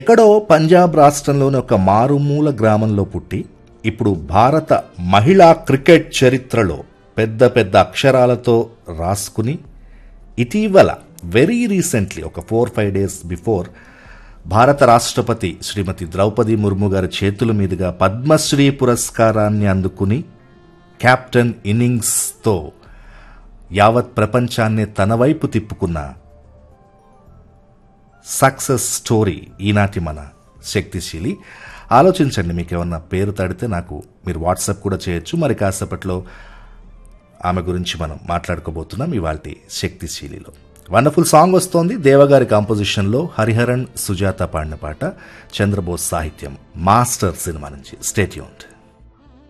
ఎక్కడో పంజాబ్ రాష్ట్రంలోని ఒక మారుమూల గ్రామంలో పుట్టి ఇప్పుడు భారత మహిళా క్రికెట్ చరిత్రలో పెద్ద పెద్ద అక్షరాలతో రాసుకుని ఇటీవల వెరీ రీసెంట్లీ ఒక ఫోర్ ఫైవ్ డేస్ బిఫోర్ భారత రాష్ట్రపతి శ్రీమతి ద్రౌపది ముర్ము గారి చేతుల మీదుగా పద్మశ్రీ పురస్కారాన్ని అందుకుని కెప్టెన్ ఇన్నింగ్స్తో యావత్ ప్రపంచాన్ని తన వైపు తిప్పుకున్న సక్సెస్ స్టోరీ ఈనాటి మన శక్తిశీలి ఆలోచించండి మీకు ఏమన్నా పేరు తడితే నాకు మీరు వాట్సాప్ కూడా చేయొచ్చు మరి కాసేపట్లో ఆమె గురించి మనం మాట్లాడుకోబోతున్నాం ఇవాళ శక్తిశీలిలో వండర్ఫుల్ సాంగ్ వస్తోంది దేవగారి కాంపోజిషన్లో హరిహరన్ సుజాత పాడిన పాట చంద్రబోస్ సాహిత్యం మాస్టర్ సినిమా నుంచి స్టేట్యూన్డ్